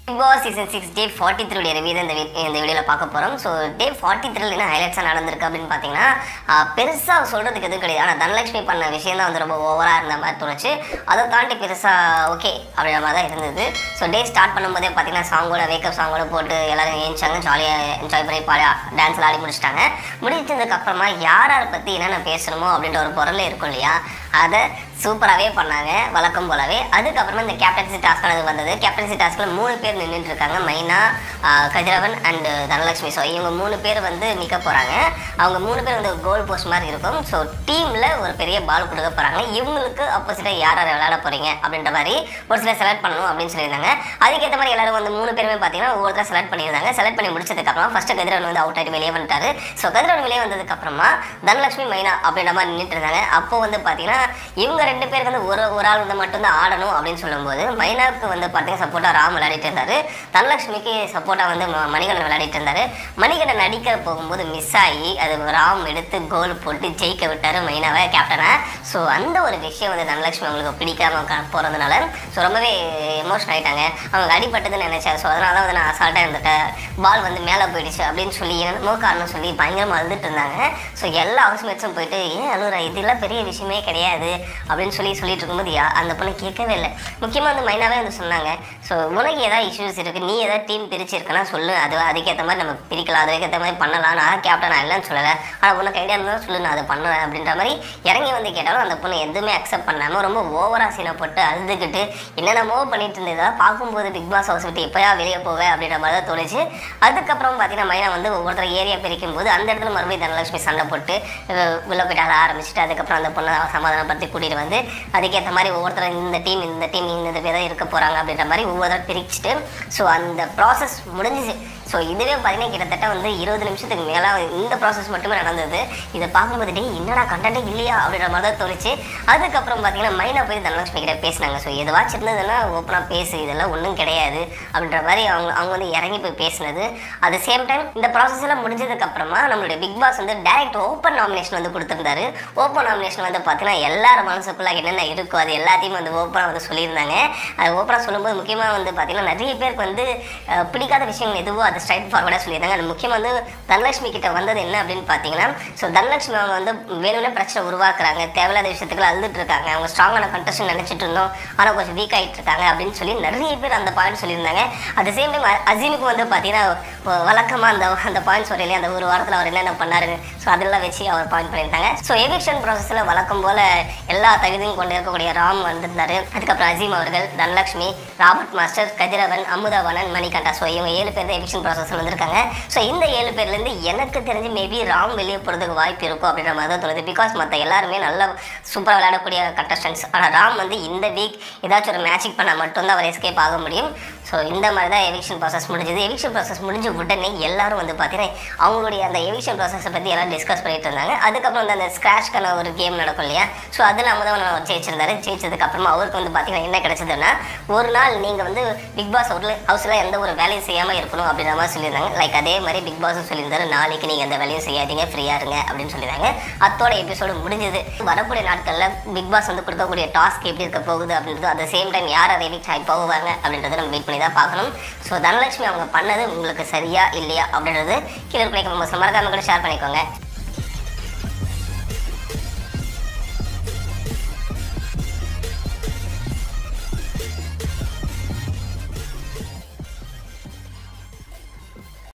big Boss season six day forty த்ரீடைய review தான் இந்த வி- இந்த வீடியோவில் பார்க்க போகிறோம் ஸோ டே ஃபார்ட்டி த்ரீல என்ன ஹைலைட்ஸாக நடந்திருக்கு அப்படின்னு பார்த்தீங்கன்னா பெருசாக சொல்கிறதுக்கு எதுவும் கிடையாது ஆனால் தனலட்சுமி பண்ண விஷயம் தான் வந்து ரொம்ப ஓவராக இருந்த மாதிரி தோணுச்சு அதை தாண்டி பெருசாக ஓகே அப்படின்ற மாதிரி தான் இருந்தது ஸோ டே ஸ்டார்ட் பண்ணும்போதே பார்த்தீங்கன்னா சாங்கோட வேக்கப் சாங்கோட போட்டு எல்லாரும் ஏஞ்சாங்க ஜாலியாக என்ஜாய் பண்ணி பாடி டான்ஸ் ஆடி முடிச்சிட்டாங்க முடிச்சதுக்கு அப்புறமா யார் யாரை பற்றி என்னென்ன பேசணுமோ அப்படின்ற ஒரு பொருள் இருக்கும் இல்லையா அதை சூப்பராகவே பண்ணாங்க வழக்கம் போலவே அதுக்கப்புறமா இந்த கேப்டன்சி டாஸ்க்கானது வந்தது கேப்டன்சி டாஸ்க்கில் மூணு பேர் நின்றுட்டு இருக்காங்க மைனா ஆஹ், கதிரவன் அண்ட் தனலட்சுமி ஸோ இவங்க மூணு பேர் வந்து நிற்க போகிறாங்க அவங்க மூணு பேர் வந்து கோல் போஸ்ட் மாதிரி இருக்கும் ஸோ டீமில் ஒரு பெரிய பால் கொடுக்க போகிறாங்க இவங்களுக்கு ஆப்போசிட்டாக யார் யார் விளையாட போகிறீங்க அப்படின்ற மாதிரி ஒரு சிலர் செலக்ட் பண்ணணும் அப்படின்னு சொல்லியிருந்தாங்க அதுக்கேற்ற மாதிரி எல்லாரும் வந்து மூணு பேருமே பார்த்தீங்கன்னா ஒவ்வொருத்தர் செலக்ட் பண்ணியிருந்தாங்க செலக்ட் பண்ணி முடிச்சதுக்கப்புறமா ஃபஸ்ட்டு கதிரவன் வந்து அவுட் ஆகிட்டு வெளியே வந்துட்டாரு ஸோ கதிரவன் வெளியே வந்ததுக்கப்புறமா தனலட்சுமி மைனா அப்படின்ற மாதிரி நின்றுட்டு இருந்தாங்க அப்போ வந்து பார்த்தீங்கன்னா இவங்க ரெண்டு பேருக்கு வந்து ஒரு ஒரு ஆள் வந்து மட்டும்தான் ஆடணும் அப்படின்னு சொல்லும்போது மைனாவுக்கு வந்து பார்த்தீங்கன்னா சப்போர்ட்டாக ராம் விளையாடிட்டு இருந்தாரு தனலட்சுமிக்கு சப்போர்ட்டாக வந்து ம- மணிகண்டன் விளையாடிட்டு இருந்தாரு மணிகண்டன் நடிக்க போகும்போது மிஸ் ஆகி அது ராம் எடுத்து கோல் போட்டு ஜெயிக்க விட்டாரு மைனாவை கேப்டனை ஸோ அந்த ஒரு விஷயம் வந்து தனலட்சுமி அவங்களுக்கு பிடிக்காம க- போறதுனால ஸோ ரொம்பவே எமோஷன் ஆயிட்டாங்க அவங்க அடிபட்டதுன்னு நினைச்சேன் ஸோ அதனால தான் வந்து நான் அசால்ட்டாக இருந்துட்டேன் பால் வந்து மேலே போயிடுச்சு அப்படின்னு சொல்லி என்னமோ காரணம் சொல்லி பயங்கரமாக அழுதுட்டு இருந்தாங்க ஸோ எல்லா ஹவுஸ் மேட்ஸும் போயிட்டு ஏன் அழுகுற இதெல்லாம் பெரிய விஷயமே கிடையாது அப்படின்னு சொல்லி சொல்லிட்டு இருக்கும்போது யா- அந்த பொண்ணு கேட்கவே இல்லை முக்கியமாக வந்து மைனாவே வந்து சொன்னாங்க ஸோ உனக்கு ஏதாவது இஷ்யூஸ் இருக்குது நீ ஏதாவது டீம் பிரிச்சிருக்கனா சொல்லு அது அதுக்கேற்ற மாதிரி நம்ம பிரிக்கலாம் அதுக்கேற்ற மாதிரி பண்ணலாம் நான் கேப்டன் நான் இல்லைன்னு சொல்லலை ஆனால் உனக்கு ஐடியா இருந்தால் சொல்லு நான் அதை பண்ணுவேன் அப்படின்ற மாதிரி இறங்கி வந்து கேட்டாலும் அந்த பொண்ணு எதுவுமே அக்செப்ட் பண்ணாமல் ரொம்ப ஓவராக சீனை போட்டு அழுதுகிட்டு என்னென்னமோ பண்ணிட்டு இருந்ததா பார்க்கும்போது பிக் பாஸ் ஹவுஸ் விட்டு எப்போயா வெளியே போவேன் அப்படின்ற மாதிரி தான் தோணுச்சு அதுக்கப்புறம் பார்த்தீங்கன்னா மைனா வந்து ஒவ்வொருத்தர் ஏரியா பிரிக்கும் போது அந்த இடத்துல மறுபடியும் தனலட்சுமி சண்டை போட்டு அஹ், உள்ள போயிட்டு அழ ஆரம்பிச்சுட்டு அதுக்கப்புறம் அந்த பொண்ணை சமாதானப்படுத்தி கூட்டிகிட்டு வந்து அதுக்கேற்ற மாதிரி ஒவ்வொருத்தர் இந்த டீம் இந்த டீம் இந்த பேர் தான் இருக்க போகிறாங்க அப்படின்ற மாதிரி ஒவ்வொருத்தர் பிரிச்சுட்டு ஸோ அந்த ப்ராசஸ் முடிஞ்சிச்சு ஸோ இதுவே பார்த்தீங்கன்னா கிட்டத்தட்ட வந்து இருபது நிமிஷத்துக்கு மேலே இந்த ப்ராசஸ் மட்டுமே நடந்தது இதை பார்க்கும்போது டேய் என்னடா கண்டென்ட்டே இல்லையா அப்படின்ற மாதிரி தான் தோணுச்சு அதுக்கப்புறம் பார்த்தீங்கன்னா மைனா போய் தனலட்சுமி கிட்ட பேசினாங்க ஸோ எதுவாச்சும் இருந்ததுன்னா ஓப்பனாக பேசு இதெல்லாம் ஒன்றும் கிடையாது அப்படின்ற மாதிரி அவங்க அவங்க வந்து இறங்கி போய் பேசினது அட் சேம் டைம் இந்த ப்ராசஸ் எல்லாம் முடிஞ்சதுக்கு அப்புறமா நம்மளுடைய பிக் பாஸ் வந்து டைரக்ட் ஓப்பன் நாமினேஷன் வந்து கொடுத்துருந்தாரு ஓப்பன் நாமினேஷன் வந்து பார்த்தீங்கன்னா எல்லார் மனசுக்குள்ள என்னென்ன இருக்கோ அது எல்லாத்தையும் வந்து ஓப்பனாக வந்து சொல்லியிருந்தாங்க அது ஓப்பனாக சொல்லும்போது முக்கியமாக வந்து பார்த்தீங்கன்னா நிறைய பேருக்கு வந்து அஹ், பிடிக்காத விஷயங்கள் எதுவோ அது ஸ்ட்ரைட் ஃபார்வர்டாக சொல்லியிருந்தாங்க அது முக்கியமாக வந்து தனலட்சுமி கிட்ட வந்தது என்ன அப்படின்னு பார்த்தீங்கன்னா ஸோ தனலட்சுமி அவங்க வந்து வேணும்னே பிரச்சனை உருவாக்குறாங்க தேவையில்லாத விஷயத்துக்கு அழுதுட்டு இருக்காங்க அவங்க ஸ்ட்ராங்கான கண்டஸ்டன் நினச்சிட்டு இருந்தோம் ஆனால் கொஞ்சம் வீக் ஆகிட்டு இருக்காங்க அப்படின்னு சொல்லி நிறைய பேர் அந்த பாயிண்ட் சொல்லியிருந்தாங்க அட் சேம் டைம் அசீமுக்கு வந்து பார்த்தீங்கன்னா வழக்கமாக அந்த அந்த பாயிண்ட்ஸ் வரையிலே அந்த ஒரு வாரத்தில் அவர் என்னென்ன பண்ணாரு ஸோ அதெல்லாம் வச்சு அவர் பாயிண்ட் பண்ணியிருந்தாங்க ஸோ எவிக்ஷன் ப்ராசஸில் வழக்கம் போல் எல்லா தகுதியும் கொண்டு இருக்கக்கூடிய ராம் வந்திருந்தாரு அதுக்கப்புறம் அசீம் அவர்கள் Dhanalakshmi Robert master Kathiravan Amudhavanan Manikanta so இவங்க ஏழு பேர் தான் எவிக்ஷன் ப்ராசஸில் வந்திருக்காங்க ஸோ இந்த ஏழு பேர்லேருந்து எனக்கு தெரிஞ்சு மேபி ராம் வெளியே போகிறதுக்கு வாய்ப்பு இருக்கும் அப்படின்ற மாதிரி தான் தோணுது பிகாஸ் மற்ற எல்லாருமே நல்லா சூப்பராக விளையாடக்கூடிய கண்டஸ்டன்ஸ் ஆனால் ராம் வந்து இந்த வீக் ஏதாச்சும் ஒரு மேட்சிக் பண்ணால் மட்டும்தான் அவர் எஸ்கேப் ஆக முடியும் ஸோ இந்த மாதிரி தான் எவிக்ஷன் ப்ராசஸ் முடிஞ்சது எவிக்ஷன் ப்ராசஸ் முடிஞ்ச உடனே எல்லாரும் வந்து பார்த்தீங்கன்னா அவங்களுடைய அந்த எவிக்ஷன் ப்ராசஸை பற்றி எல்லாம் டிஸ்கஸ் பண்ணிட்டு இருந்தாங்க அதுக்கப்புறம் வந்து அந்த ஸ்க்ராட்ச்க்கான ஒரு கேம் நடக்கும் இல்லையா ஸோ அதில் முதல்ல அவர் ஜெயிச்சிருந்தாரு ஜெயிச்சதுக்கு அப்புறமா அவருக்கு வந்து பார்த்தீங்கன்னா என்ன கிடைச்சதுன்னா ஒரு நாள் நீங்கள் வந்து பிக் பாஸ் ஹவுஸில் ஹவுஸில் எந்த ஒரு வேலையும் செய்யாமல் இருக்கணும் அப்படின்ற மாதிரி சொல்லியிருந்தாங்க லைக் அதே மாதிரி பிக் பாஸும் சொல்லியிருந்தாரு நாளைக்கு நீங்கள் எந்த வேலையும் செய்யாதீங்க ஃப்ரீயாக இருங்க அப்படின்னு சொல்லியிருந்தாங்க அத்தோட எபிசோடு முடிஞ்சது வரக்கூடிய நாட்களில் பிக் பாஸ் வந்து கொடுக்கக்கூடிய டாஸ்க் எப்படி இருக்க போகுது அப்படின்றது அட் சேம் டைம் யார் அதை எவிக்ட் ஆகி போவாங்க அப்படின்றத நம்ம வெயிட் பண்ணி தான் பார்க்கணும் ஸோ தனலட்சுமி அவங்க பண்ணது உங்களுக்கு சரியா இல்லையா அப்படின்றது கீழே பிள்ளைக்கு மறக்காம கூட ஷேர் பண்ணிக்கோங்க